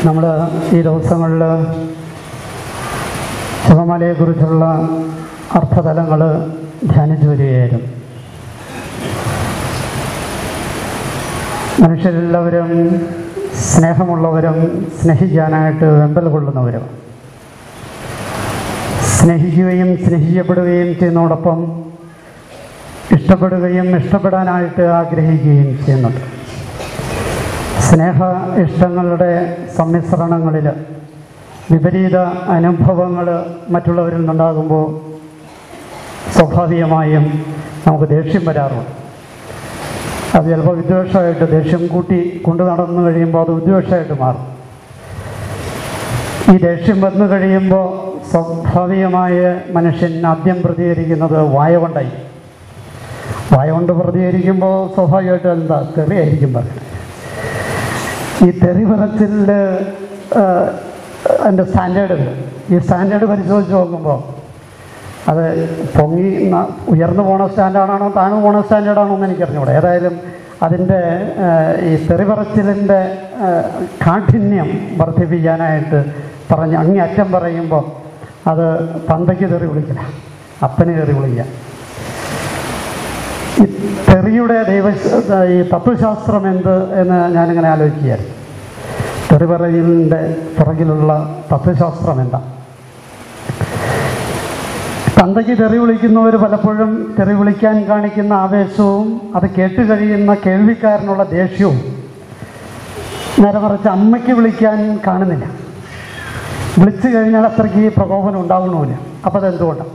നമ്മൾ ഈ ദിവസങ്ങളിൽ ശിവമലയെക്കുറിച്ചുള്ള അർത്ഥതലങ്ങൾ ധ്യാനിച്ചു വരികയായിരുന്നു മനുഷ്യരെല്ലാവരും സ്നേഹമുള്ളവരും സ്നേഹിക്കാനായിട്ട് വെമ്പൽ കൊള്ളുന്നവരും സ്നേഹിക്കുകയും സ്നേഹിക്കപ്പെടുകയും ചെയ്യുന്നതോടൊപ്പം ഇഷ്ടപ്പെടുകയും ഇഷ്ടപ്പെടാനായിട്ട് ആഗ്രഹിക്കുകയും ചെയ്യുന്നുണ്ട് സ്നേഹ ഇഷ്ടങ്ങളുടെ സമ്മിശ്രണങ്ങളിൽ വിപരീത അനുഭവങ്ങൾ മറ്റുള്ളവരിൽ നിന്നുണ്ടാകുമ്പോൾ സ്വാഭാവികമായും നമുക്ക് ദേഷ്യം വരാറുണ്ട് അത് ചിലപ്പോൾ വിദ്വേഷമായിട്ട് ദേഷ്യം കൂട്ടി കൊണ്ടു നടന്നു കഴിയുമ്പോൾ അത് വിദ്വേഷമായിട്ട് മാറും ഈ ദേഷ്യം വന്നു കഴിയുമ്പോൾ സ്വാഭാവികമായ മനുഷ്യൻ ആദ്യം പ്രതികരിക്കുന്നത് വായ കൊണ്ടായി വായ കൊണ്ട് പ്രതികരിക്കുമ്പോൾ സ്വാഭാവികമായിട്ടും എന്താ തെറിയായിരിക്കും പറയുന്നത് ഈ തെറി പറച്ചിൽ എൻ്റെ സ്റ്റാൻഡേർഡ് ഈ സ്റ്റാൻഡേർഡ് പരിശോധിച്ച് നോക്കുമ്പോൾ അത് പൊങ്ങി ന- ഉയർന്നു പോണ സ്റ്റാൻഡേർഡാണോ താഴ്ന്നു പോണ സ്റ്റാൻഡേർഡാണോ എന്ന് എനിക്കറിഞ്ഞൂടെ ഏതായാലും അതിൻ്റെ ഏഹ്, ഈ തെറി പറച്ചിലിൻ്റെ ഏഹ്, കാഠിന്യം വർദ്ധിപ്പിക്കാനായിട്ട് പറഞ്ഞ് അങ്ങേ അറ്റം പറയുമ്പോൾ അത് തന്തയ്ക്ക് തെറി വിളിക്കില്ല അപ്പന് തെറി വിളിക്കുക ഈ തെറിയുടെ ദൈവ ഈ തത്വശാസ്ത്രം എന്ത് എന്ന് ഞാനിങ്ങനെ ആലോചിക്കുകയായിരുന്നു തെറി പറയലിൻ്റെ പുറകിലുള്ള തത്വശാസ്ത്രം എന്താ തന്തയ്ക്ക് തെറി വിളിക്കുന്നവർ പലപ്പോഴും തെറി വിളിക്കാൻ കാണിക്കുന്ന ആവേശവും അത് കേട്ട് കഴിയുന്ന കേൾവിക്കാരനുള്ള ദേഷ്യവും നേരെ മറിച്ച് അമ്മയ്ക്ക് വിളിക്കാൻ കാണുന്നില്ല വിളിച്ചു കഴിഞ്ഞാൽ അത്രയ്ക്ക് പ്രകോപനം ഉണ്ടാവണമില്ല അപ്പോൾ അതെന്തുകൊണ്ടാണ്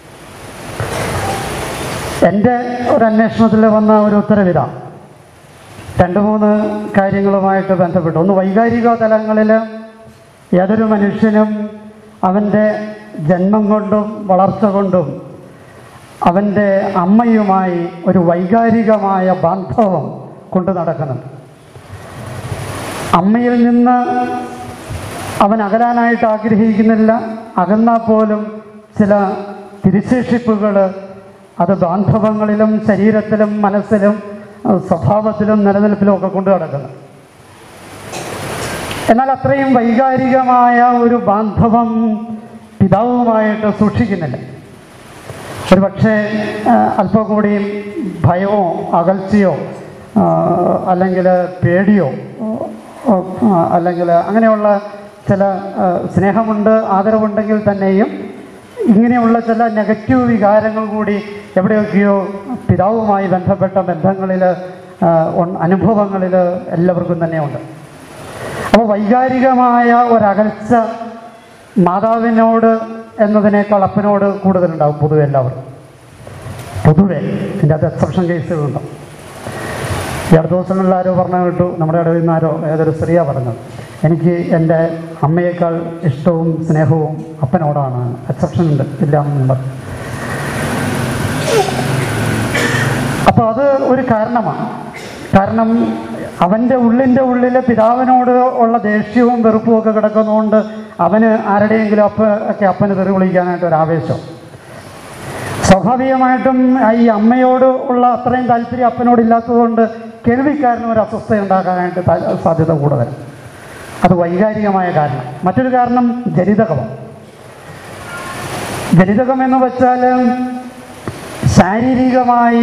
എൻ്റെ ഒരു അന്വേഷണത്തിൽ വന്ന ഒരു ഉത്തരവിത രണ്ട് മൂന്ന് കാര്യങ്ങളുമായിട്ട് ബന്ധപ്പെട്ട് ഒന്ന് വൈകാരിക തലങ്ങളിൽ ഏതൊരു മനുഷ്യനും അവൻ്റെ ജന്മം കൊണ്ടും വളർച്ച കൊണ്ടും അവൻ്റെ അമ്മയുമായി ഒരു വൈകാരികമായ ബാന്ധവം കൊണ്ടു നടക്കുന്നുണ്ട് അമ്മയിൽ നിന്ന് അവൻ അകലാനായിട്ട് ആഗ്രഹിക്കുന്നില്ല അകന്നാൽ പോലും ചില തിരിശേഷിപ്പുകൾ അത് ബാന്ധവങ്ങളിലും ശരീരത്തിലും മനസ്സിലും അഹ് സ്വഭാവത്തിലും നിലനിൽപ്പിലും ഒക്കെ കൊണ്ടു നടക്കുന്നു എന്നാൽ അത്രയും വൈകാരികമായ ഒരു ബാന്ധവം പിതാവുമായിട്ട് സൂക്ഷിക്കുന്നില്ല ഒരു പക്ഷേ അല്പം കൂടി ഭയമോ അകൽച്ചയോ ആ, അല്ലെങ്കിൽ പേടിയോ ആ, അല്ലെങ്കിൽ അങ്ങനെയുള്ള ചില ആ, സ്നേഹമുണ്ട് ആദരവുണ്ടെങ്കിൽ തന്നെയും ഇങ്ങനെയുള്ള ചില നെഗറ്റീവ് വികാരങ്ങൾ കൂടി എവിടെയൊക്കെയോ പിതാവുമായി ബന്ധപ്പെട്ട ബന്ധങ്ങളിൽ അനുഭവങ്ങളിൽ എല്ലാവർക്കും തന്നെയുണ്ട് അപ്പോൾ വൈകാരികമായ ഒരകൽച്ച മാതാവിനോട് എന്നതിനേക്കാൾ അപ്പനോട് കൂടുതലുണ്ടാവും പൊതുവെ എല്ലാവർക്കും പൊതുവെ ഇതിൻ്റെ അകത്ത് എക്സെപ്ഷൻ കേസുകളുണ്ടാവും ഈ അടുത്ത ദിവസങ്ങളിൽ ആരോ പറഞ്ഞു കേട്ടു നമ്മുടെ ഇടയിൽ നിന്ന് ആരോ ഏതൊരു സ്ത്രീയാണ് പറഞ്ഞത് എനിക്ക് എൻ്റെ അമ്മയേക്കാൾ ഇഷ്ടവും സ്നേഹവും അപ്പനോടാണ് എക്സെപ്ഷൻ ഉണ്ട് ഇല്ല എന്നും പറഞ്ഞു അപ്പോൾ അത് ഒരു കാരണമാണ് കാരണം അവൻ്റെ ഉള്ളിൻ്റെ ഉള്ളിൽ പിതാവിനോട് ഉള്ള ദേഷ്യവും വെറുപ്പും ഒക്കെ കിടക്കുന്നതുകൊണ്ട് അവന് ആരുടെയെങ്കിലും അപ്പ ഒക്കെ അപ്പന് തെറി വിളിക്കാനായിട്ട് ഒരു ആവേശം സ്വാഭാവികമായിട്ടും ഈ അമ്മയോട് ഉള്ള അത്രയും താല്പര്യം അപ്പനോട് ഇല്ലാത്തതുകൊണ്ട് കേൾവിക്കാരന് ഒരു അസ്വസ്ഥ ഉണ്ടാക്കാനായിട്ട് താ- സാധ്യത കൂടുതൽ അത് വൈകാരികമായ കാരണം മറ്റൊരു കാരണം ജനിതകമാണ് ജനിതകം എന്ന് വെച്ചാൽ ശാരീരികമായി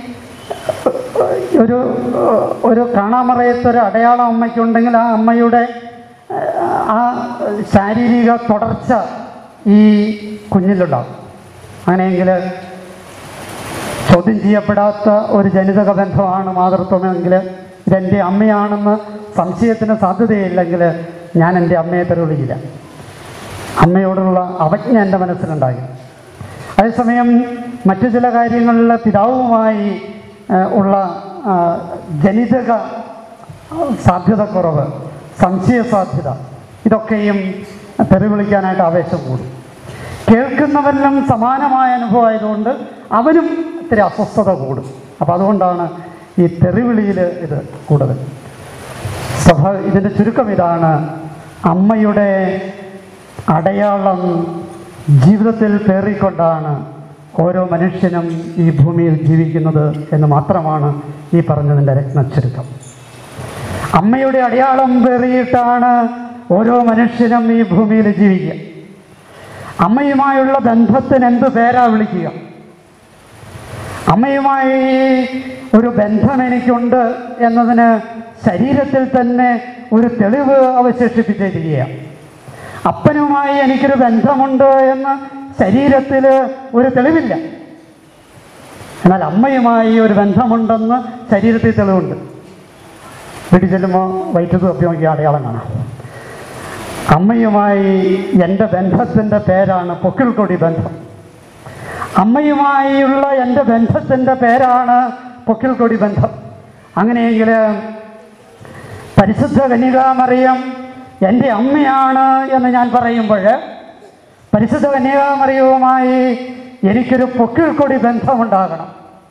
ഒരു ഒരു കാണാമറയത്തൊരു അടയാളം അമ്മയ്ക്കുണ്ടെങ്കിൽ ആ അമ്മയുടെ ആ ശാരീരിക തുടർച്ച ഈ കുഞ്ഞിലുണ്ടാവും അങ്ങനെയെങ്കിൽ ചോദ്യം ചെയ്യപ്പെടാത്ത ഒരു ജനിതക ബന്ധമാണ് മാതൃത്വമെങ്കിൽ ഇതെൻ്റെ അമ്മയാണെന്ന് സംശയത്തിന് സാധ്യതയില്ലെങ്കിൽ ഞാൻ എൻ്റെ അമ്മയെ തെരുവിളിക്കില്ല അമ്മയോടുള്ള അവജ്ഞ എൻ്റെ മനസ്സിലുണ്ടായി അതേസമയം മറ്റു ചില കാര്യങ്ങളിൽ പിതാവുമായി ആ, ഉള്ള ആ, ജനിതക സാധ്യതക്കുറവ് സംശയ സാധ്യത ഇതൊക്കെയും തെറിവിളിക്കാനായിട്ട് ആവേശം കൂടും കേൾക്കുന്നവരിലും സമാനമായ അനുഭവമായതുകൊണ്ട് അവനും ഇത്തിരി അസ്വസ്ഥത കൂടും അപ്പോൾ അതുകൊണ്ടാണ് ഈ തെറിവിളിയിൽ ഇത് കൂടുതൽ സഭ ഇതിൻ്റെ ചുരുക്കം ഇതാണ് അമ്മയുടെ അടയാളം ജീവിതത്തിൽ പേറിക്കൊണ്ടാണ് ഓരോ മനുഷ്യനും ഈ ഭൂമിയിൽ ജീവിക്കുന്നത് എന്ന് മാത്രമാണ് ഈ പറഞ്ഞതിൻ്റെ രത്നച്ചുരുക്കം അമ്മയുടെ അടയാളം പേറിയിട്ടാണ് ഓരോ മനുഷ്യനും ഈ ഭൂമിയിൽ ജീവിക്കുക അമ്മയുമായുള്ള ബന്ധത്തിന് എന്ത് പേരാ വിളിക്കുക അമ്മയുമായി ഒരു ബന്ധം എനിക്കുണ്ട് എന്നതിന് ശരീരത്തിൽ തന്നെ ഒരു തെളിവ് അവശേഷിപ്പിച്ചിരിക്കുകയാണ് അപ്പനുമായി എനിക്കൊരു ബന്ധമുണ്ട് എന്ന് ശരീരത്തിൽ ഒരു തെളിവില്ല എന്നാൽ അമ്മയുമായി ഒരു ബന്ധമുണ്ടെന്ന് ശരീരത്തിൽ തെളിവുണ്ട് വീട്ടിൽ ചെല്ലുമ്പോൾ വയറ്റത്ത് തപ്പി നോക്കിയ അടയാളം കാണാം അമ്മയുമായി എൻ്റെ ബന്ധത്തിൻ്റെ പേരാണ് പൊക്കിൾക്കൊടി ബന്ധം അമ്മയുമായുള്ള എൻ്റെ ബന്ധത്തിൻ്റെ പേരാണ് പൊക്കിൾക്കൊടി ബന്ധം അങ്ങനെയെങ്കിൽ പരിശുദ്ധ കന്യകാമറിയം എൻ്റെ അമ്മയാണ് എന്ന് ഞാൻ പറയുമ്പോൾ പരിശുദ്ധ കന്യകാമറിയവുമായി എനിക്കൊരു പൊക്കിൾക്കൊടി ബന്ധമുണ്ടാകണം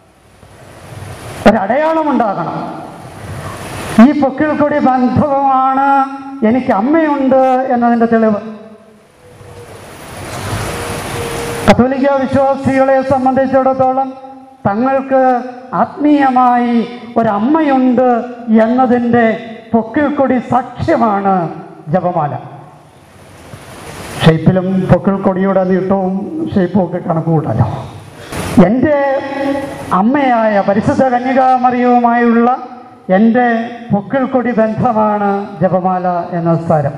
ഒരടയാളമുണ്ടാകണം ഈ പൊക്കിൾക്കൊടി ബന്ധവുമാണ് എനിക്ക് അമ്മയുണ്ട് എന്നതിൻ്റെ തെളിവ് കത്തോലിക്ക വിശ്വാസികളെ സംബന്ധിച്ചിടത്തോളം തങ്ങൾക്ക് ആത്മീയമായി ഒരമ്മയുണ്ട് എന്നതിൻ്റെ പൊക്കിൾക്കൊടി സാക്ഷ്യമാണ് ജപമാല ഷെയ്പ്പിലും പൊക്കിൾക്കൊടിയുടെ നീട്ടവും ഷെയ്പ്പും ഒക്കെ കണക്ക് കൂട്ടല്ലോ എൻ്റെ അമ്മയായ പരിശുദ്ധ കന്യകാമറിയവുമായുള്ള എൻ്റെ പൊക്കിൾക്കൊടി ബന്ധമാണ് ജപമാല എന്ന സ്ഥലം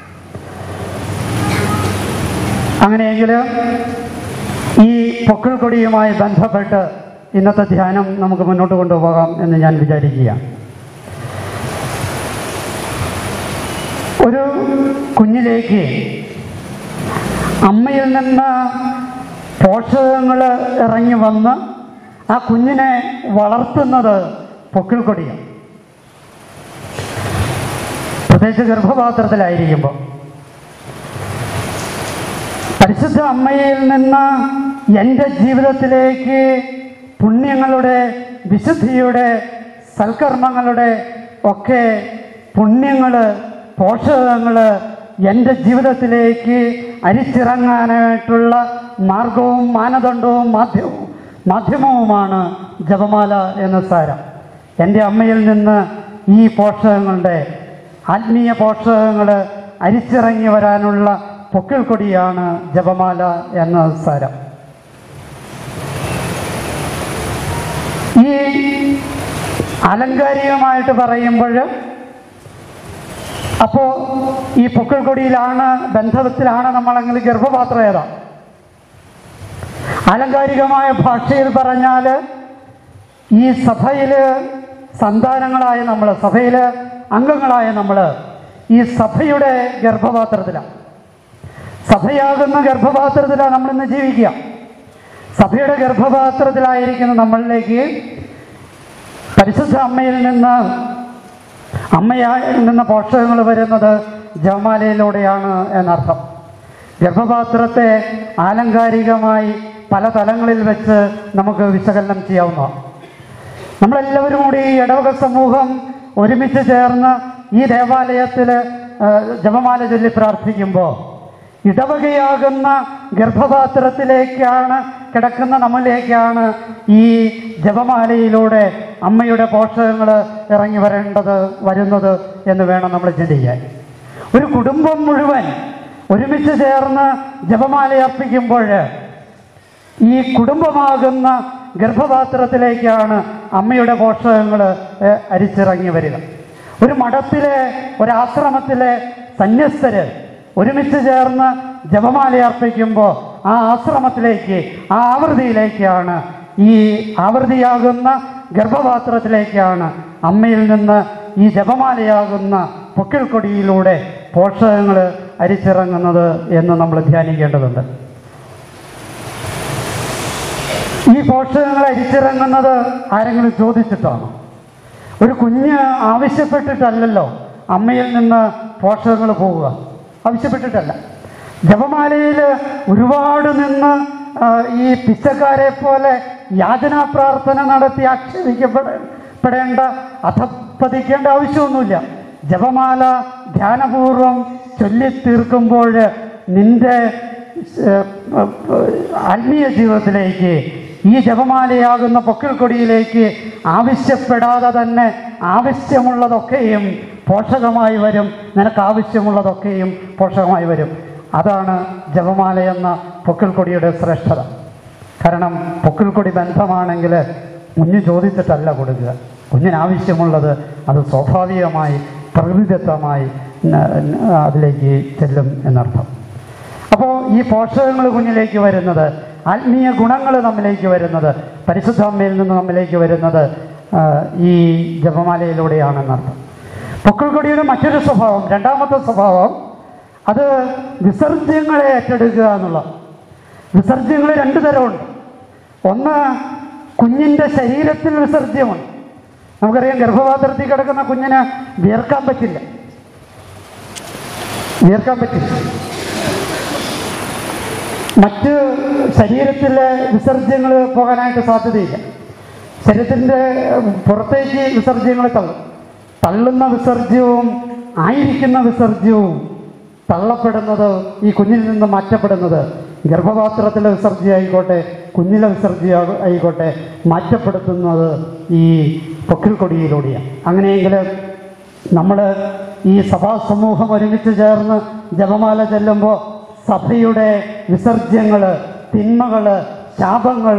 അങ്ങനെയെങ്കിൽ ഈ പൊക്കിൾക്കൊടിയുമായി ബന്ധപ്പെട്ട് ഇന്നത്തെ ധ്യാനം നമുക്ക് മുന്നോട്ട് കൊണ്ടുപോകാം എന്ന് ഞാൻ വിചാരിക്കുകയാണ് ഒരു കുഞ്ഞിലേക്ക് അമ്മയിൽ നിന്ന് പോഷകങ്ങൾ ഇറങ്ങി വന്ന് ആ കുഞ്ഞിനെ വളർത്തുന്നത് പൊക്കിൾക്കൊടിയാണ് പ്രത്യേകിച്ച് ഗർഭപാത്രത്തിലായിരിക്കുമ്പോൾ പരിശുദ്ധ അമ്മയിൽ നിന്ന് എൻ്റെ ജീവിതത്തിലേക്ക് പുണ്യങ്ങളുടെ വിശുദ്ധിയുടെ സൽക്കർമ്മങ്ങളുടെ ഒക്കെ പുണ്യങ്ങൾ പോഷകങ്ങൾ എൻ്റെ ജീവിതത്തിലേക്ക് അരിച്ചിറങ്ങാനായിട്ടുള്ള മാർഗവും മാനദണ്ഡവും മാധ്യമവും മാധ്യമവുമാണ് ജപമാല എന്ന സാരം എൻ്റെ അമ്മയിൽ നിന്ന് ഈ പോഷകങ്ങളുടെ ആത്മീയ പോഷകങ്ങൾ അരിച്ചിറങ്ങി വരാനുള്ള പൊക്കിൾ കൊടിയാണ് ജപമാല എന്ന സാരം ഈ ആലങ്കാരികമായിട്ട് പറയുമ്പോൾ അപ്പോൾ ഈ പൊക്കിൾ കൊടിയിലാണ് ബന്ധത്തിലാണ് നമ്മളെങ്കിൽ ഗർഭപാത്രം ഏതാ ആലങ്കാരികമായ ഭാഷയിൽ പറഞ്ഞാൽ ഈ സഭയിൽ സന്താനങ്ങളായ നമ്മൾ സഭയിൽ അംഗങ്ങളായ നമ്മൾ ഈ സഭയുടെ ഗർഭപാത്രത്തിലാണ് സഭയാകുന്ന ഗർഭപാത്രത്തിലാണ് നമ്മളിന്ന് ജീവിക്കുക സഭയുടെ ഗർഭപാത്രത്തിലായിരിക്കുന്ന നമ്മളിലേക്ക് പരിശുദ്ധ അമ്മയിൽ നിന്ന് അമ്മയിൽ നിന്ന് പോഷകങ്ങൾ വരുന്നത് ജപമാലയിലൂടെയാണ് എന്നർത്ഥം ഗർഭപാത്രത്തെ ആലങ്കാരികമായി പല തലങ്ങളിൽ വെച്ച് നമുക്ക് വിശകലനം ചെയ്യാവുന്നതാണ് നമ്മളെല്ലാവരും കൂടി ഈ ഇടവക സമൂഹം ഒരുമിച്ച് ചേർന്ന് ഈ ദേവാലയത്തിൽ ജപമാല ചൊല്ലി പ്രാർത്ഥിക്കുമ്പോൾ ഇടവകയാകുന്ന ഗർഭപാത്രത്തിലേക്കാണ് കിടക്കുന്ന നമ്മളിലേക്കാണ് ഈ ജപമാലയിലൂടെ അമ്മയുടെ പോഷകങ്ങൾ ഇറങ്ങി വരേണ്ടത് വരുന്നത് എന്ന് വേണം നമ്മൾ ചിന്തിക്കാൻ ഒരു കുടുംബം മുഴുവൻ ഒരുമിച്ച് ചേർന്ന് ജപമാല അർപ്പിക്കുമ്പോൾ ഈ കുടുംബമാകുന്ന ഗർഭപാത്രത്തിലേക്കാണ് അമ്മയുടെ പോഷകങ്ങൾ അരിച്ചിറങ്ങി വരിക ഒരു മഠത്തിലെ ഒരാശ്രമത്തിലെ സന്യസ്തര് ഒരുമിച്ച് ചേർന്ന് ജപമാല അർപ്പിക്കുമ്പോൾ ആ ആശ്രമത്തിലേക്ക് ആ ആവൃതിയിലേക്കാണ് ഈ ആവൃതിയാകുന്ന ഗർഭപാത്രത്തിലേക്കാണ് അമ്മയിൽ നിന്ന് ഈ ജപമാലയാകുന്ന പൊക്കിൾക്കൊടിയിലൂടെ പോഷകങ്ങൾ അരിച്ചിറങ്ങുന്നത് എന്ന് നമ്മൾ ധ്യാനിക്കേണ്ടതുണ്ട് ഈ പോഷകങ്ങൾ അരിച്ചിറങ്ങുന്നത് ആരെങ്കിലും ചോദിച്ചിട്ടാണോ ഒരു കുഞ്ഞ് ആവശ്യപ്പെട്ടിട്ടല്ലല്ലോ അമ്മയിൽ നിന്ന് പോഷകങ്ങൾ പോവുക ആവശ്യപ്പെട്ടിട്ടല്ല ജപമാലയിൽ ഒരുപാട് നിന്ന് ആ, ഈ പിച്ചക്കാരെ പോലെ യാചനാ പ്രാർത്ഥന നടത്തി ആക്ഷേപിക്കപ്പെടേണ്ട അധപ്പതിക്കേണ്ട ആവശ്യമൊന്നുമില്ല ജപമാല ധ്യാനപൂർവം ചൊല്ലിത്തീർക്കുമ്പോൾ നിന്റെ ഏഹ്, ആത്മീയ ജീവിതത്തിലേക്ക് ഈ ജപമാലയാകുന്ന പൊക്കിൾക്കൊടിയിലേക്ക് ആവശ്യപ്പെടാതെ തന്നെ ആവശ്യമുള്ളതൊക്കെയും പോഷകമായി വരും നിനക്ക് ആവശ്യമുള്ളതൊക്കെയും പോഷകമായി വരും അതാണ് ജപമാല എന്ന പൊക്കിൾക്കൊടിയുടെ ശ്രേഷ്ഠത കാരണം പൊക്കിൾക്കൊടി ബന്ധമാണെങ്കിൽ കുഞ്ഞ് ചോദിച്ചിട്ടല്ല കൊടുക്കുക കുഞ്ഞിനാവശ്യമുള്ളത് അത് സ്വാഭാവികമായി പ്രകൃതിദത്തമായി ന- ന- അതിലേക്ക് ചെല്ലും എന്നർത്ഥം അപ്പോൾ ഈ പോഷകങ്ങൾ കുഞ്ഞിലേക്ക് വരുന്നത് ആത്മീയ ഗുണങ്ങൾ നമ്മിലേക്ക് വരുന്നത് പരിശുദ്ധ അമ്മയിൽ നിന്ന് നമ്മിലേക്ക് വരുന്നത് ആ, ഈ ജപമാലയിലൂടെയാണെന്നർത്ഥം പൊക്കിൾക്കൊടിയുടെ മറ്റൊരു സ്വഭാവം രണ്ടാമത്തെ സ്വഭാവം അത് വിസർജ്യങ്ങളെ ഏറ്റെടുക്കുക എന്നുള്ള വിസർജ്യങ്ങൾ രണ്ട് തരമുണ്ട് ഒന്ന് കുഞ്ഞിൻ്റെ ശരീരത്തിൽ വിസർജ്യമുണ്ട് നമുക്കറിയാം ഗർഭപാത്രത്തിൽ കിടക്കുന്ന കുഞ്ഞിന് വിയർക്കാൻ പറ്റില്ല വിയർക്കാൻ പറ്റില്ല മറ്റ് ശരീരത്തിലെ വിസർജ്യങ്ങൾ പോകാനായിട്ട് സാധ്യതയില്ല ശരീരത്തിൻ്റെ പുറത്തേക്ക് വിസർജ്യങ്ങൾ തള്ളും തള്ളുന്ന വിസർജ്യവും ആയിരിക്കുന്ന വിസർജ്യവും തള്ളപ്പെടുന്നത് ഈ കുഞ്ഞിൽ നിന്ന് മാറ്റപ്പെടുന്നത് ഗർഭപാത്രത്തിലെ വിസർജ്യം ആയിക്കോട്ടെ കുഞ്ഞിലെ വിസർജ്യം ആയിക്കോട്ടെ മാറ്റപ്പെടുത്തുന്നത് ഈ പൊക്കിൾക്കൊടിയിലൂടെയാണ് അങ്ങനെയെങ്കിൽ നമ്മൾ ഈ സഭാ സമൂഹം ഒരുമിച്ച് ചേർന്ന് ജപമാല ചെല്ലുമ്പോൾ സഭയുടെ വിസർജ്യങ്ങൾ തിന്മകൾ ശാപങ്ങൾ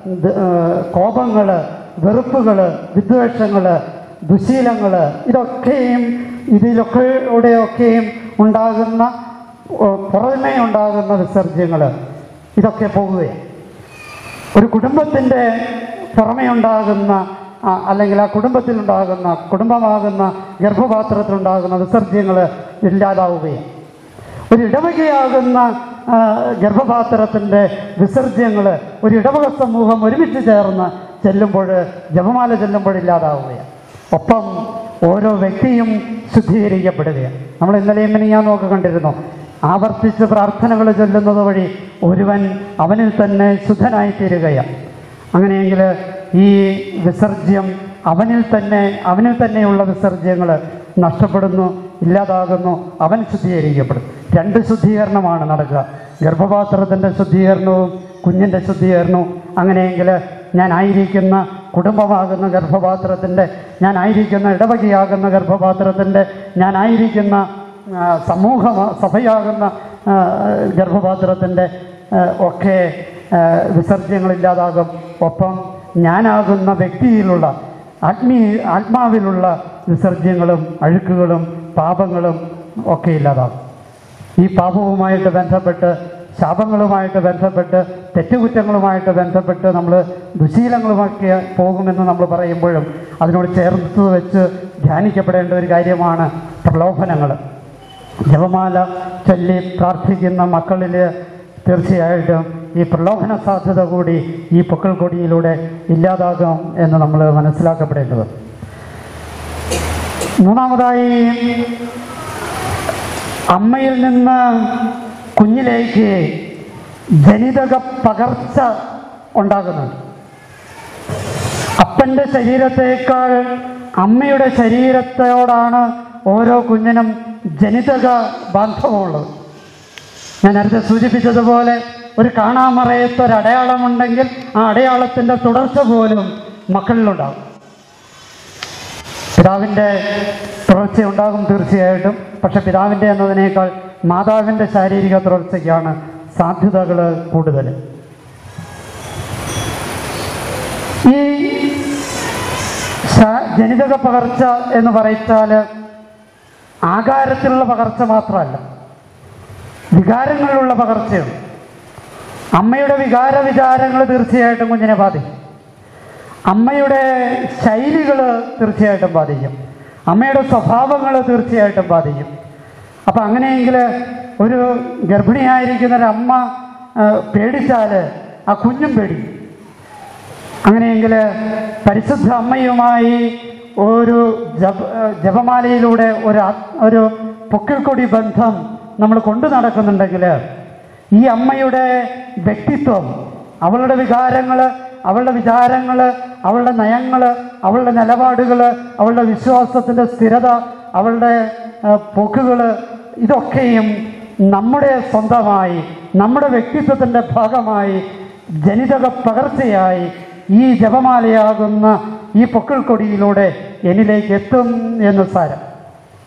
കോപങ്ങൾ വെറുപ്പുകൾ വിദ്വേഷങ്ങൾ ദുശീലങ്ങൾ ഇതൊക്കെയും ഇതിലൊക്കെയുടെയൊക്കെയും ഉണ്ടാകുന്ന ഓ, പുറമേ ഉണ്ടാകുന്ന വിസർജ്യങ്ങൾ ഇതൊക്കെ പോകുകയാണ് ഒരു കുടുംബത്തിൻ്റെ പുറമേ ഉണ്ടാകുന്ന ആ, അല്ലെങ്കിൽ ആ കുടുംബത്തിലുണ്ടാകുന്ന കുടുംബമാകുന്ന ഗർഭപാത്രത്തിലുണ്ടാകുന്ന വിസർജ്യങ്ങൾ ഇല്ലാതാവുകയാണ് ഒരു ഇടവകയാകുന്ന ആ, ഗർഭപാത്രത്തിൻ്റെ വിസർജ്യങ്ങൾ ഒരു ഇടവക സമൂഹം ഒരുമിച്ച് ചേർന്ന് ചെല്ലുമ്പോൾ ജപമാല ചെല്ലുമ്പോൾ ഇല്ലാതാവുകയാണ് ഒപ്പം ഓരോ വ്യക്തിയും ശുദ്ധീകരിക്കപ്പെടുകയാണ് നമ്മൾ ഇന്നലെയും മിനിയാൻ നോക്കി കണ്ടിരുന്നു ആവർത്തിച്ച് പ്രാർത്ഥനകൾ ചൊല്ലുന്നത് വഴി ഒരുവൻ അവനിൽ തന്നെ ശുദ്ധനായി തീരുകയാണ് അങ്ങനെയെങ്കിൽ ഈ വിസർജ്യം അവനിൽ തന്നെ അവനിൽ തന്നെയുള്ള വിസർജ്യങ്ങൾ നഷ്ടപ്പെടുന്നു ഇല്ലാതാകുന്നു അവൻ ശുദ്ധീകരിക്കപ്പെടും രണ്ട് ശുദ്ധീകരണമാണ് നടക്കുക ഗർഭപാത്രത്തിൻ്റെ ശുദ്ധീകരണവും കുഞ്ഞിൻ്റെ ശുദ്ധീകരണവും അങ്ങനെയെങ്കിൽ ഞാൻ ആയിരിക്കുന്ന കുടുംബമാകുന്ന ഗർഭപാത്രത്തിൻ്റെ ഞാൻ ആയിരിക്കുന്ന ഇടവകയാകുന്ന ഗർഭപാത്രത്തിൻ്റെ ഞാൻ ആയിരിക്കുന്ന ആ, സമൂഹ സഭയാകുന്ന ആ, ഗർഭപാത്രത്തിൻ്റെ ആ, ഒക്കെ ആ, വിസർജ്യങ്ങളില്ലാതാകും ഒപ്പം ഞാനാകുന്ന വ്യക്തിയിലുള്ള ആത്മീ ആത്മാവിലുള്ള വിസർജ്യങ്ങളും അഴുക്കുകളും പാപങ്ങളും ഒക്കെ ഇല്ലാതാകും ഈ പാപവുമായിട്ട് ബന്ധപ്പെട്ട് ശാപങ്ങളുമായിട്ട് ബന്ധപ്പെട്ട് തെറ്റുകുറ്റങ്ങളുമായിട്ട് ബന്ധപ്പെട്ട് നമ്മൾ ദുശീലങ്ങളുമൊക്കെ പോകുമെന്ന് നമ്മൾ പറയുമ്പോഴും അതിനോട് ചേർത്ത് വെച്ച് ധ്യാനിക്കപ്പെടേണ്ട ഒരു കാര്യമാണ് പ്രലോഭനങ്ങൾ ജപമാല ചൊല്ലി പ്രാർത്ഥിക്കുന്ന മക്കളിൽ തീർച്ചയായിട്ടും ഈ പ്രലോഭന സാധ്യത കൂടി ഈ പൊക്കൾ കൊടിയിലൂടെ ഇല്ലാതാകും എന്ന് നമ്മൾ മനസ്സിലാക്കപ്പെടേണ്ടത് മൂന്നാമതായി അമ്മയിൽ നിന്ന് കുഞ്ഞിലേക്ക് ജനിതക പകർച്ച ഉണ്ടാകുന്നുണ്ട് അപ്പൻ്റെ ശരീരത്തേക്കാൾ അമ്മയുടെ ശരീരത്തോടാണ് ഓരോ കുഞ്ഞിനും ജനിതക ബാന്ധവമുള്ളത് ഞാൻ നേരത്തെ സൂചിപ്പിച്ചതുപോലെ ഒരു കാണാമറയത്തൊരു അടയാളമുണ്ടെങ്കിൽ ആ അടയാളത്തിൻ്റെ തുടർച്ച പോലും മക്കളിലുണ്ടാകും പിതാവിൻ്റെ തുടർച്ച ഉണ്ടാകും തീർച്ചയായിട്ടും പക്ഷെ പിതാവിൻ്റെ എന്നതിനേക്കാൾ മാതാവിൻ്റെ ശാരീരിക തുടർച്ചയ്ക്കാണ് സാധ്യതകൾ കൂടുതൽ ഈ ശാ- ജനിതക പകർച്ച എന്ന് പറയിച്ചാൽ ആകാരത്തിലുള്ള പകർച്ച മാത്രമല്ല വികാരങ്ങളിലുള്ള പകർച്ചയുണ്ട് അമ്മയുടെ വികാര വിചാരങ്ങൾ തീർച്ചയായിട്ടും കുഞ്ഞിനെ ബാധിക്കും അമ്മയുടെ ശൈലികൾ തീർച്ചയായിട്ടും ബാധിക്കും അമ്മയുടെ സ്വഭാവങ്ങൾ തീർച്ചയായിട്ടും ബാധിക്കും അപ്പം അങ്ങനെയെങ്കിൽ ഒരു ഗർഭിണിയായിരിക്കുന്ന ഒരു അമ്മ ആ, പേടിച്ചാൽ ആ കുഞ്ഞും പേടിക്കും അങ്ങനെയെങ്കിൽ പരിശുദ്ധ അമ്മയുമായി ഒരു ജപ ജപമാലയിലൂടെ ഒരു ആ- ഒരു പൊക്കിൾക്കൊടി ബന്ധം നമ്മൾ കൊണ്ടു നടക്കുന്നുണ്ടെങ്കിൽ ഈ അമ്മയുടെ വ്യക്തിത്വം അവളുടെ വികാരങ്ങൾ അവളുടെ വിചാരങ്ങൾ അവളുടെ നയങ്ങൾ അവളുടെ നിലപാടുകൾ അവളുടെ വിശ്വാസത്തിൻ്റെ സ്ഥിരത അവളുടെ പോക്കുകൾ ഇതൊക്കെയും നമ്മുടെ സ്വന്തമായി നമ്മുടെ വ്യക്തിത്വത്തിൻ്റെ ഭാഗമായി ജനിതക പകർച്ചയായി ഈ ജപമാലയാകുന്ന ഈ പൊക്കിൾക്കൊടിയിലൂടെ എന്നിലേക്ക് എത്തും എന്ന് സാരം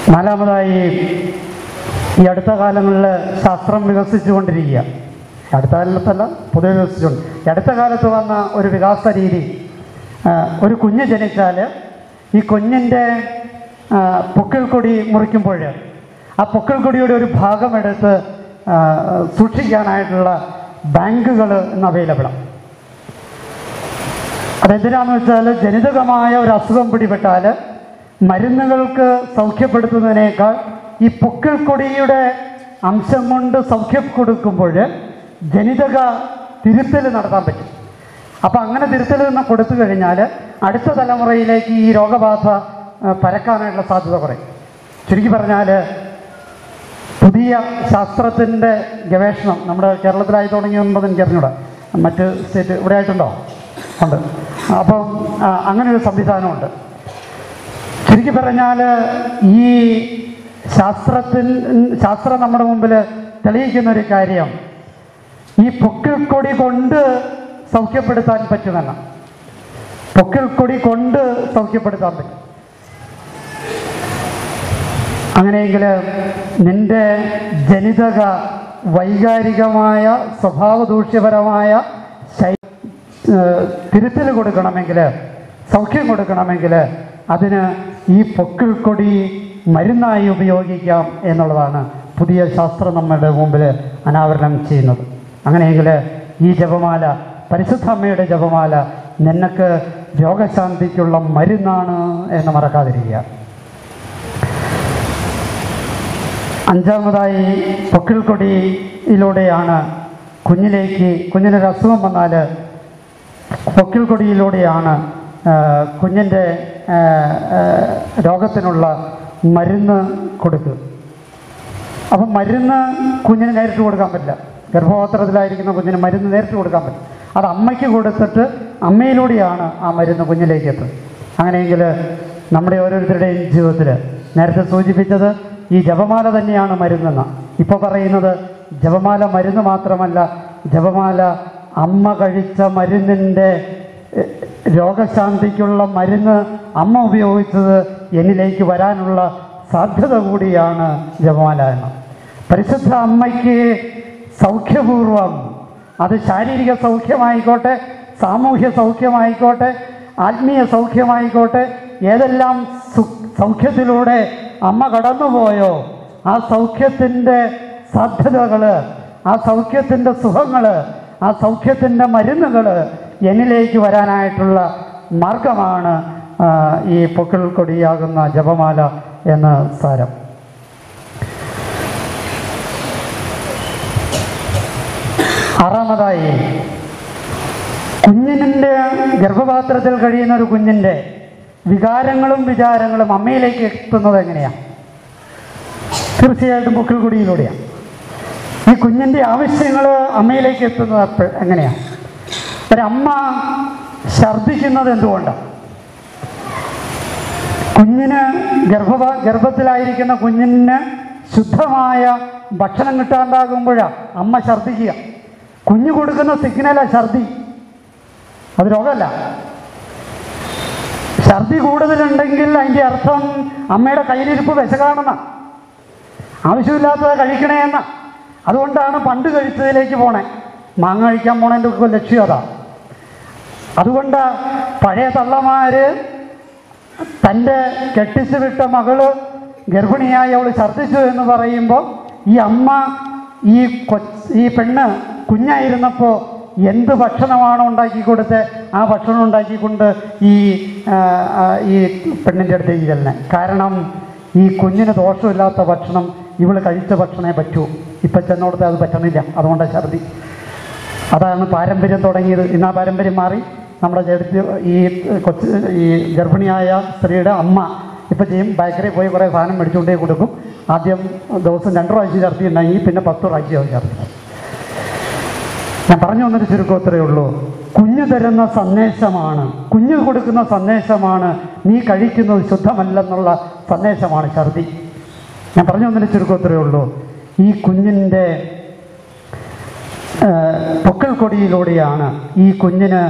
നാലാമതായി ഈ അടുത്ത കാലങ്ങളിൽ ശാസ്ത്രം വികസിച്ചുകൊണ്ടിരിക്കുക അടുത്ത കാലത്തല്ല പൊതുവെ വികസിച്ചുകൊണ്ട് ഈ അടുത്ത കാലത്ത് വന്ന ഒരു വികാസ രീതി ആ, ഒരു കുഞ്ഞ് ജനിച്ചാൽ ഈ കുഞ്ഞിൻ്റെ ആ, പൊക്കിൾ കൊടി മുറിക്കുമ്പോൾ ആ പൊക്കിൾ കൊടിയുടെ ഒരു ഭാഗം എടുത്ത് ആ, സൂക്ഷിക്കാനായിട്ടുള്ള ബാങ്കുകൾ ഇന്ന് അവൈലബിളാണ് അതെന്തിനാന്ന് വെച്ചാൽ ജനിതകമായ ഒരു അസുഖം പിടിപെട്ടാൽ മരുന്നുകൾക്ക് സൗഖ്യപ്പെടുത്തുന്നതിനേക്കാൾ ഈ പൊക്കിൾ കൊടിയുടെ അംശം കൊണ്ട് സൗഖ്യം കൊടുക്കുമ്പോൾ ജനിതക തിരുത്തൽ നടത്താൻ പറ്റും അപ്പം അങ്ങനെ തിരുത്തൽ നിന്ന് കൊടുത്തു കഴിഞ്ഞാൽ അടുത്ത തലമുറയിലേക്ക് ഈ രോഗബാധ ആ, പരക്കാനായിട്ടുള്ള സാധ്യത കുറയും ചുരുക്കി പറഞ്ഞാൽ പുതിയ ശാസ്ത്രത്തിൻ്റെ ഗവേഷണം നമ്മുടെ കേരളത്തിലായി തുടങ്ങിയെന്നത് എനിക്ക് അറിഞ്ഞൂടാ മറ്റ് സ്റ്റേറ്റ് ഇവിടെ ആയിട്ടുണ്ടോ ഉണ്ട് അപ്പം ആ, അങ്ങനെ ഒരു സംവിധാനമുണ്ട് ചുരുക്കി പറഞ്ഞാൽ ഈ ശാസ്ത്രത്തിൽ ശാസ്ത്രം നമ്മുടെ മുമ്പിൽ തെളിയിക്കുന്ന ഒരു കാര്യം ഈ പൊക്കിൾക്കൊടി കൊണ്ട് സൗഖ്യപ്പെടുത്താൻ പറ്റുമെന്ന പൊക്കിൾക്കൊടി കൊണ്ട് സൗഖ്യപ്പെടുത്താൻ പറ്റും അങ്ങനെയെങ്കിൽ നിന്റെ ജനിതക വൈകാരികമായ സ്വഭാവദൂഷ്യപരമായ ശൈ ഏഹ് തിരുത്തൽ കൊടുക്കണമെങ്കിൽ സൗഖ്യം കൊടുക്കണമെങ്കിൽ അതിന് ഈ പൊക്കിൾക്കൊടി മരുന്നായി ഉപയോഗിക്കാം എന്നുള്ളതാണ് പുതിയ ശാസ്ത്രം നമ്മുടെ മുമ്പിൽ അനാവരണം ചെയ്യുന്നത് അങ്ങനെയെങ്കിൽ ഈ ജപമാല പരിശുദ്ധ അമ്മയുടെ ജപമാല നിനക്ക് രോഗശാന്തിക്കുള്ള മരുന്നാണ് എന്ന് മറക്കാതിരിക്കുക അഞ്ചാമതായി പൊക്കിൾക്കൊടിയിലൂടെയാണ് കുഞ്ഞിലേക്ക് കുഞ്ഞിനൊരു അസുഖം വന്നാൽ പൊക്കിൾക്കൊടിയിലൂടെയാണ് ആ, കുഞ്ഞിൻ്റെ ആ, ആ, രോഗത്തിനുള്ള മരുന്ന് കൊടുക്കുക അപ്പം മരുന്ന് കുഞ്ഞിന് നേരിട്ട് കൊടുക്കാൻ പറ്റില്ല ഗർഭപാത്രത്തിലായിരിക്കുന്ന കുഞ്ഞിന് മരുന്ന് നേരിട്ട് കൊടുക്കാൻ പറ്റില്ല അത് അമ്മയ്ക്ക് കൊടുത്തിട്ട് അമ്മയിലൂടെയാണ് ആ മരുന്ന് കുഞ്ഞിലേക്ക് എത്തുന്നത് അങ്ങനെയെങ്കിൽ നമ്മുടെ ഓരോരുത്തരുടെയും ജീവിതത്തിൽ നേരത്തെ സൂചിപ്പിച്ചത് ഈ ജപമാല തന്നെയാണ് മരുന്നെന്ന് ഇപ്പോൾ പറയുന്നത് ജപമാല മരുന്ന് മാത്രമല്ല ജപമാല അമ്മ കഴിച്ച മരുന്നിൻ്റെ എ, രോഗശാന്തിക്കുള്ള മരുന്ന് അമ്മ ഉപയോഗിച്ചത് എന്നിലേക്ക് വരാനുള്ള സാധ്യത കൂടിയാണ് ജപമാല എന്ന് പരിശുദ്ധ അമ്മയ്ക്ക് സൗഖ്യപൂർവം അത് ശാരീരിക സൗഖ്യമായിക്കോട്ടെ സാമൂഹ്യ സൗഖ്യമായിക്കോട്ടെ ആത്മീയ സൗഖ്യമായിക്കോട്ടെ ഏതെല്ലാം സു സൗഖ്യത്തിലൂടെ അമ്മ കടന്നുപോയോ ആ സൗഖ്യത്തിൻ്റെ സാധ്യതകൾ ആ സൗഖ്യത്തിൻ്റെ സുഖങ്ങൾ ആ സൗഖ്യത്തിൻ്റെ മരുന്നുകൾ എന്നിലേക്ക് വരാനായിട്ടുള്ള മാർഗമാണ് ആ, ഈ പൊക്കിൾ കൊടിയാകുന്ന ജപമാല എന്ന സാരം ആറാമതായി കുഞ്ഞിൻ്റെ ഗർഭപാത്രത്തിൽ കഴിയുന്ന ഒരു കുഞ്ഞിൻ്റെ വികാരങ്ങളും വിചാരങ്ങളും അമ്മയിലേക്ക് എത്തുന്നത് എങ്ങനെയാണ് തീർച്ചയായിട്ടും പൊക്കിൾ കൊടിയിലൂടെയാണ് ഈ കുഞ്ഞിൻ്റെ ആവശ്യങ്ങൾ അമ്മയിലേക്ക് എത്തുന്നത് അപ്പ- എങ്ങനെയാണ് ഒരമ്മ ഛർദ്ദിക്കുന്നത് എന്തുകൊണ്ടാണ് കുഞ്ഞിന് ഗർഭ ഗർഭത്തിലായിരിക്കുന്ന കുഞ്ഞിന് ശുദ്ധമായ ഭക്ഷണം കിട്ടാണ്ടാകുമ്പോഴാണ് അമ്മ ഛർദ്ദിക്കുക കുഞ്ഞു കൊടുക്കുന്ന സിഗ്നലാണ് ഛർദി അത് രോഗമല്ല ഛർദി കൂടുതലുണ്ടെങ്കിൽ അതിൻ്റെ അർത്ഥം അമ്മയുടെ കയ്യിലിരിപ്പ് വിശകാണെന്ന ആവശ്യമില്ലാത്തത് കഴിക്കണേ എന്ന അതുകൊണ്ടാണ് പണ്ട് കഴിച്ചതിലേക്ക് പോണേ മാങ്ങ കഴിക്കാൻ പോണതിൻ്റെ ഒക്കെ ലക്ഷ്യം അതാ അതുകൊണ്ട് പഴയ തള്ളമാര് തൻ്റെ കെട്ടിച്ചു വിട്ട മകള് ഗർഭിണിയായി അവൾ ഛർദ്ദിച്ചു എന്ന് പറയുമ്പോൾ ഈ അമ്മ ഈ കൊച്ച് ഈ പെണ്ണ് കുഞ്ഞായിരുന്നപ്പോൾ എന്ത് ഭക്ഷണമാണോ ഉണ്ടാക്കി കൊടുത്ത് ആ ഭക്ഷണം ഉണ്ടാക്കിക്കൊണ്ട് ഈ ആ, ആ, ഈ പെണ്ണിൻ്റെ അടുത്തേക്ക് ചെല്ലണേ കാരണം ഈ കുഞ്ഞിന് ദോഷമില്ലാത്ത ഭക്ഷണം ഇവൾ കഴിച്ച ഭക്ഷണമേ പറ്റൂ ഇപ്പം ചെന്നോടത്ത് അത് പറ്റണില്ല അതുകൊണ്ടാണ് ഛർദി അതാണ് പാരമ്പര്യം തുടങ്ങിയത് ഇന്ന് ആ പാരമ്പര്യം മാറി നമ്മുടെ ചേട്ടത്തി ഈ കൊച്ചു ഈ ഗർഭിണിയായ സ്ത്രീയുടെ അമ്മ ഇപ്പം ചെയ്യും ബേക്കറി പോയി കുറേ സാധനം മേടിച്ചുകൊണ്ടേ കൊടുക്കും ആദ്യം ദിവസം രണ്ട് പ്രാവശ്യം ഛർദി ഉണ്ടെങ്കിൽ പിന്നെ പത്ത് പ്രാവശ്യം ഛർദി ഞാൻ പറഞ്ഞു വന്നൊരു ചുരുക്കം ഇത്രയേ ഉള്ളൂ കുഞ്ഞു തരുന്ന സന്ദേശമാണ് കുഞ്ഞു കൊടുക്കുന്ന സന്ദേശമാണ് നീ കഴിക്കുന്നത് ശുദ്ധമല്ലെന്നുള്ള സന്ദേശമാണ് ഛർദി ഞാൻ പറഞ്ഞു വന്നൊരു ചുരുക്കം ഇത്രയേ ഉള്ളൂ ഈ കുഞ്ഞിൻ്റെ പൊക്കൽ കൊടിയിലൂടെയാണ് ഈ കുഞ്ഞിന്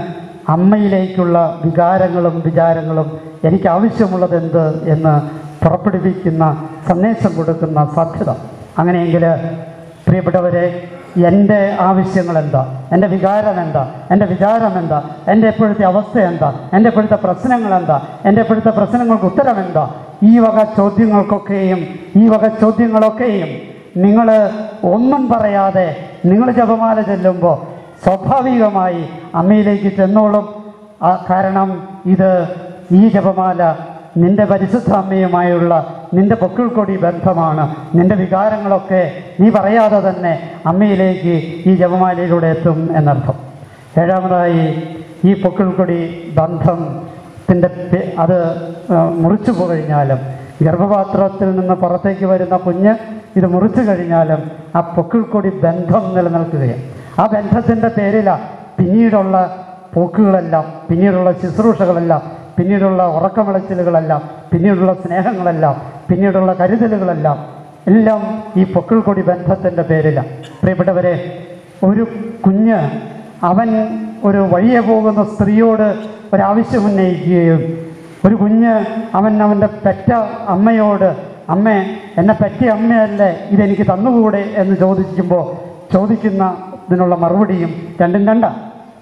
അമ്മയിലേക്കുള്ള വികാരങ്ങളും വിചാരങ്ങളും എനിക്ക് ആവശ്യമുള്ളത് എന്ത് എന്ന് പുറപ്പെടുവിക്കുന്ന സന്ദേശം കൊടുക്കുന്ന സാധ്യത അങ്ങനെയെങ്കിൽ പ്രിയപ്പെട്ടവരെ എൻ്റെ ആവശ്യങ്ങൾ എന്താ എൻ്റെ വികാരം എന്താ എൻ്റെ വിചാരം എന്താ എൻ്റെ ഇപ്പോഴത്തെ അവസ്ഥ എന്താ എൻ്റെ ഇപ്പോഴത്തെ പ്രശ്നങ്ങൾ എന്താ എൻ്റെ ഇപ്പോഴത്തെ പ്രശ്നങ്ങൾക്ക് ഉത്തരം എന്താ ഈ വക ചോദ്യങ്ങൾക്കൊക്കെയും ഈ വക ചോദ്യങ്ങളൊക്കെയും നിങ്ങൾ ഒന്നും പറയാതെ നിങ്ങൾ ജപമാല ചെല്ലുമ്പോൾ സ്വാഭാവികമായി അമ്മയിലേക്ക് ചെന്നോളും ആ കാരണം ഇത് ഈ ജപമാല നിന്റെ പരിശുദ്ധ അമ്മയുമായുള്ള നിന്റെ പൊക്കിൾക്കൊടി ബന്ധമാണ് നിന്റെ വികാരങ്ങളൊക്കെ നീ പറയാതെ തന്നെ അമ്മയിലേക്ക് ഈ ജപമാലയിലൂടെ എത്തും എന്നർത്ഥം ഏഴാമതായി ഈ പൊക്കിൾക്കൊടി ബന്ധത്തിൻ്റെ പെ- അത് ആ, മുറിച്ചു പോകഴിഞ്ഞാലും ഗർഭപാത്രത്തിൽ നിന്ന് പുറത്തേക്ക് വരുന്ന കുഞ്ഞ് ഇത് മുറിച്ചു കഴിഞ്ഞാലും ആ പൊക്കിൾക്കൊടി ബന്ധം നിലനിൽക്കുകയാണ് ആ ബന്ധത്തിൻ്റെ പേരിലാണ് പിന്നീടുള്ള പോക്കുകളെല്ലാം പിന്നീടുള്ള ശുശ്രൂഷകളെല്ലാം പിന്നീടുള്ള ഉറക്കമിളച്ചിലുകളെല്ലാം പിന്നീടുള്ള സ്നേഹങ്ങളെല്ലാം പിന്നീടുള്ള കരുതലുകളെല്ലാം എല്ലാം ഈ പൊക്കിൾക്കൊടി ബന്ധത്തിൻ്റെ പേരിലാണ് പ്രിയപ്പെട്ടവരെ ഒരു കുഞ്ഞ് അവൻ ഒരു വഴിയെ പോകുന്ന സ്ത്രീയോട് ഒരാവശ്യം ഉന്നയിക്കുകയും ഒരു കുഞ്ഞ് അവൻ അവൻ്റെ പെറ്റ അമ്മയോട് അമ്മേ എന്നെ പറ്റിയ അമ്മയല്ലേ ഇതെനിക്ക് തന്നുകൂടെ എന്ന് ചോദിക്കുമ്പോൾ ചോദിക്കുന്നതിനുള്ള മറുപടിയും രണ്ടും രണ്ടാണ്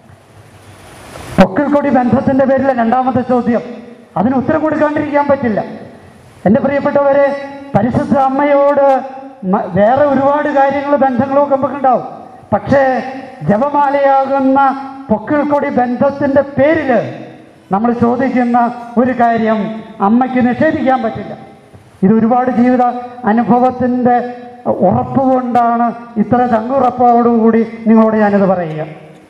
പൊക്കിൾക്കൊടി ബന്ധത്തിന്റെ പേരിൽ രണ്ടാമത്തെ ചോദ്യം അതിന് ഉത്തരം കൊടുക്കാണ്ടിരിക്കാൻ പറ്റില്ല എൻ്റെ പ്രിയപ്പെട്ടവരെ പരിശുദ്ധ അമ്മയോട് മ- വേറെ ഒരുപാട് കാര്യങ്ങൾ ബന്ധങ്ങളും ഒക്കെ നമുക്കുണ്ടാവും പക്ഷേ ജപമാലയാകുന്ന പൊക്കിൾക്കൊടി ബന്ധത്തിന്റെ പേരിൽ നമ്മൾ ചോദിക്കുന്ന ഒരു കാര്യം അമ്മയ്ക്ക് നിഷേധിക്കാൻ പറ്റില്ല ഇത് ഒരുപാട് ജീവിത അനുഭവത്തിൻ്റെ ഉറപ്പ് കൊണ്ടാണ് ഇത്ര ചങ്കുറപ്പോടുകൂടി നിങ്ങളോട് ഞാനിത് പറയുക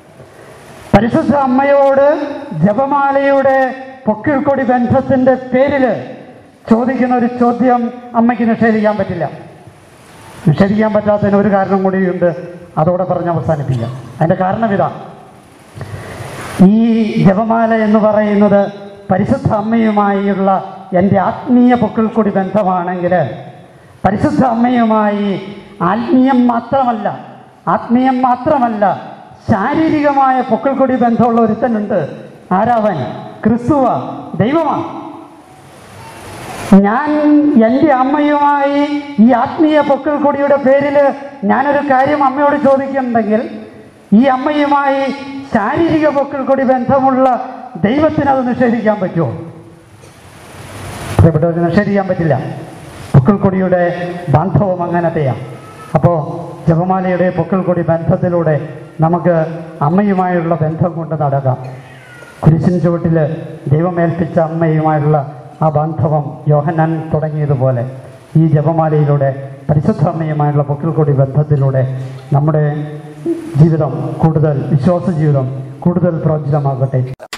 പരിശുദ്ധ അമ്മയോട് ജപമാലയുടെ പൊക്കിൾക്കൊടി ബന്ധത്തിന്റെ പേരിൽ ചോദിക്കുന്ന ഒരു ചോദ്യം അമ്മയ്ക്ക് നിഷേധിക്കാൻ പറ്റില്ല നിഷേധിക്കാൻ പറ്റാത്തതിന് ഒരു കാരണം കൂടിയുണ്ട് അതോടെ പറഞ്ഞ് അവസാനിപ്പിക്കാം അതിന്റെ കാരണം ഇതാ ഈ ജപമാല എന്ന് പറയുന്നത് പരിശുദ്ധ അമ്മയുമായുള്ള എൻ്റെ ആത്മീയ പൊക്കിൾക്കൊടി ബന്ധമാണെങ്കിൽ പരിശുദ്ധ അമ്മയുമായി ആത്മീയം മാത്രമല്ല ആത്മീയം മാത്രമല്ല ശാരീരികമായ പൊക്കിൾക്കൊടി ബന്ധമുള്ള ഒരുത്തനുണ്ട് ആരാവൻ ക്രിസ്തുവ ദൈവമാണ് ഞാൻ എൻ്റെ അമ്മയുമായി ഈ ആത്മീയ പൊക്കിൾ കൊടിയുടെ പേരിൽ ഞാനൊരു കാര്യം അമ്മയോട് ചോദിക്കുന്നുണ്ടെങ്കിൽ ഈ അമ്മയുമായി ശാരീരിക പൊക്കിൾ കൊടി ബന്ധമുള്ള ദൈവത്തിന് അത് നിഷേധിക്കാൻ പറ്റുമോ പ്രിയപ്പെട്ടവർക്ക് നിഷേധിക്കാൻ പറ്റില്ല പൊക്കിൾ കൊടിയുടെ ബാന്ധവം അങ്ങനത്തെയാണ് അപ്പോൾ ജപമാലയുടെ പൊക്കിൾ കൊടി ബന്ധത്തിലൂടെ നമുക്ക് അമ്മയുമായുള്ള ബന്ധം കൊണ്ട് നടക്കാം കുരിശിൻ ചുവട്ടിൽ ദൈവമേൽപ്പിച്ച അമ്മയുമായുള്ള ആ ബാന്ധവം യോഹന്നാൻ തുടങ്ങിയതുപോലെ ഈ ജപമാലയിലൂടെ പരിശുദ്ധ അമ്മയുമായുള്ള പൊക്കിൾക്കൊടി ബന്ധത്തിലൂടെ നമ്മുടെ ജീവിതം കൂടുതൽ വിശ്വാസ ജീവിതം കൂടുതൽ പ്രോജ്വലമാകട്ടെ